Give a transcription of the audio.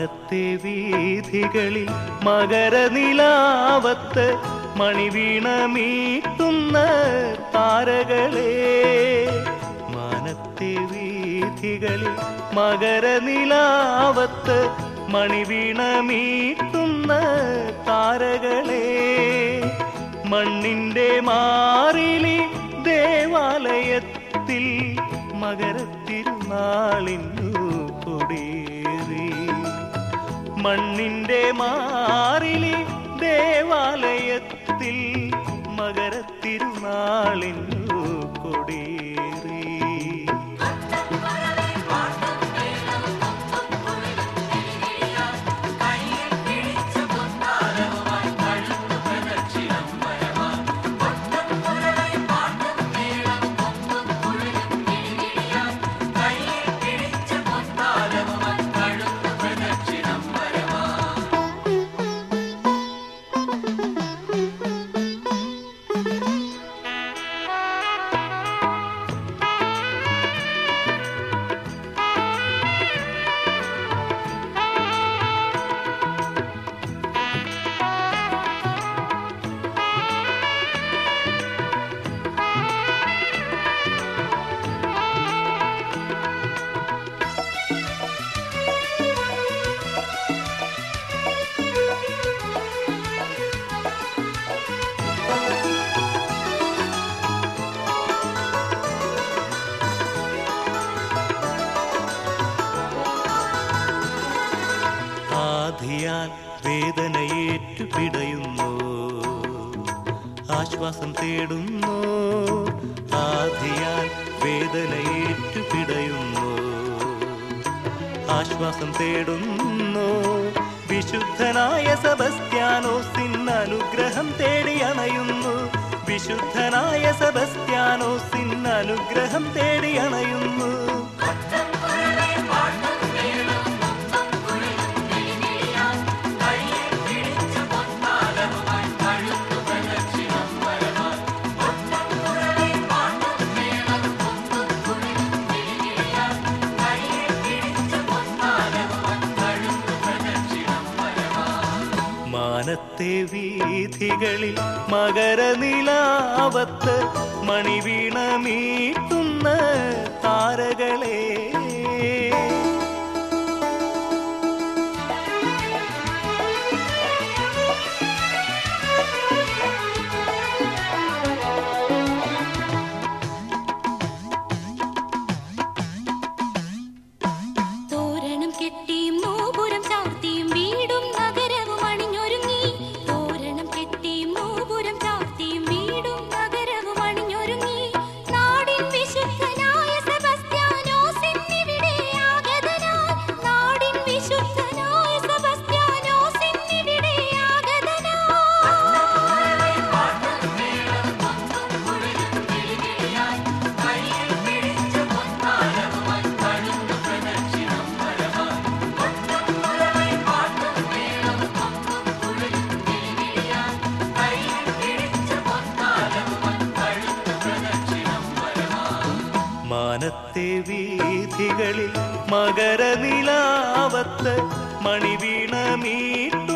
മാനത്തെ വീഥികളിൽ മകരനിലാവത്ത് മണിവീണ മീട്ടുന്ന താരകളെ മാനത്തെ വീഥികളിൽ മകരനിലാവത്ത് മണിവീണ മീട്ടുന്ന താരകളെ മണ്ണിന്റെ മാറിലി ദേവാലയത്തിൽ മകരത്തിരുനാളിന്നു കൊടേറി മണ്ണിന്റെ മാറിലി ദേവാലയത്തിൽ മകരത്തിരുനാളിന്നു കൊടേറി ആധിയാൽ വേദനയേറ്റു പിടയുന്നു ആശ്വാസം തേടുന്നു ആധിയാൽ വേദനയേറ്റു പിടയുന്നു ആശ്വാസം തേടുന്നു വിശുദ്ധനായ സെബസ്ത്യാനോസിൻ അനുഗ്രഹം തേടി അണയുന്നു വിശുദ്ധനായ സെബസ്ത്യാനോസിൻ അനുഗ്രഹം തേടി അണയുന്നു മാനത്തെ വീഥികളിൽ മകരനിലാവത്ത് മണിവീണ മീട്ടുന്ന താരകളെ തോരണം കെട്ടിയും നോപുരം ചാർത്തിയും വീടും നഗരവും അണിഞ്ഞൊരുങ്ങി തോരണം കെട്ടിയും നോപുരം ചാർത്തിയും വീടും നഗരവും അണിഞ്ഞൊരുങ്ങി നാടിൻ വിശുദ്ധനായ സെബസ്ത്യാനോസിൻ ഇവിടെ ആഗതനായി നാടിൻ വിശുദ്ധനായ സെബസ്ത്യാനോസിൻ ഇവിടെ ആഗതനായി മാനത്തെ വീഥികളിൽ മകരനിലാവത്ത് മണിവീണ മീട്ടു